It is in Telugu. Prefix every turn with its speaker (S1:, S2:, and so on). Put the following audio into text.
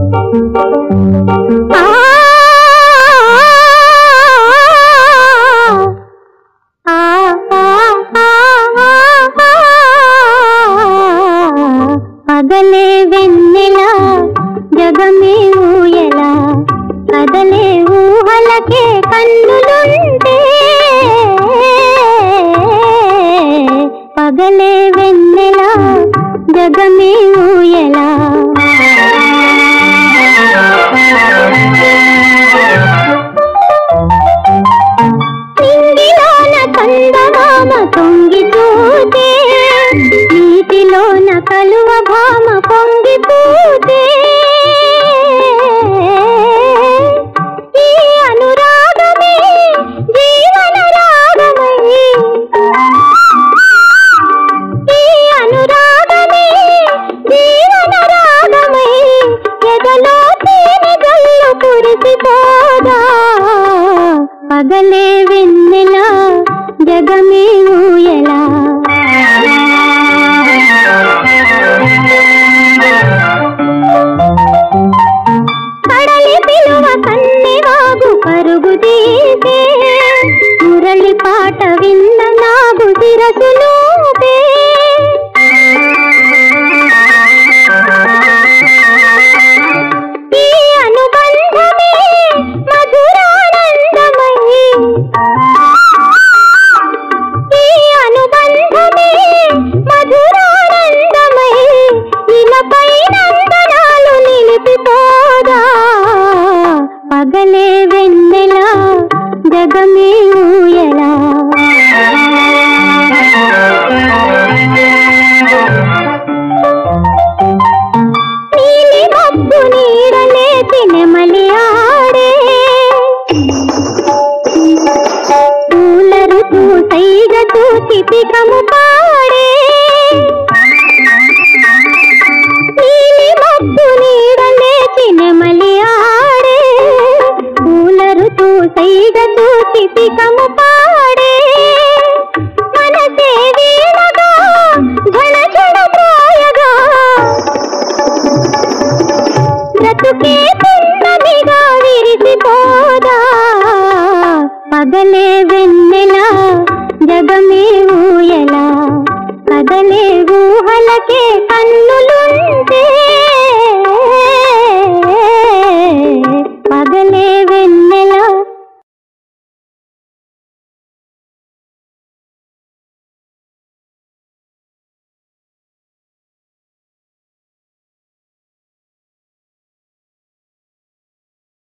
S1: ఆ ఆ పగలే వెన్నెల జగమే ఊయల కదలే ఊహలకే కన్నులుంటే పగలే వెన్నెల జగమే ఊయల నింగిలోన చందమామ తొంగి చూతే నీటిలోన కలువ భామ పొంగి పూతే ఈ అనురాగమే జీవన రాగమై ఈ అనురాగమే జీవన రాగమై ఎదలో తేనె జల్లు కురిసిపోదా పగలే వెన్నెల జగమే ఊయలా కడలి పిలువ కన్నెవాగు పరుగు తీసే మురళి పాట విన్న నాగు శిరసులోపే ఈ అనుబంధమే మధురానందమై ఈ అనుబంధమే మధురానందమై ఇలపై నందనాలు నిలిపిపోదా పగలే వెన్నెల జగమే ఊయలా నీలి మబ్బు నీడలేసి నెమలి ఆడే పూల ఋతు సైగ చూసి పికము పాడే నీలి మబ్బు నీడలేసి నెమలి ఆడే పూల ఋతు సైగ చూసి పికము పాడే మనసే వీణగా ఝణ ఝణ ప్రాయగా బ్రతుకే పున్నమిగా విరిసిపోదా పగలే వెన్నెల జగమే ఊయల కదలే ఊహలకే కన్ను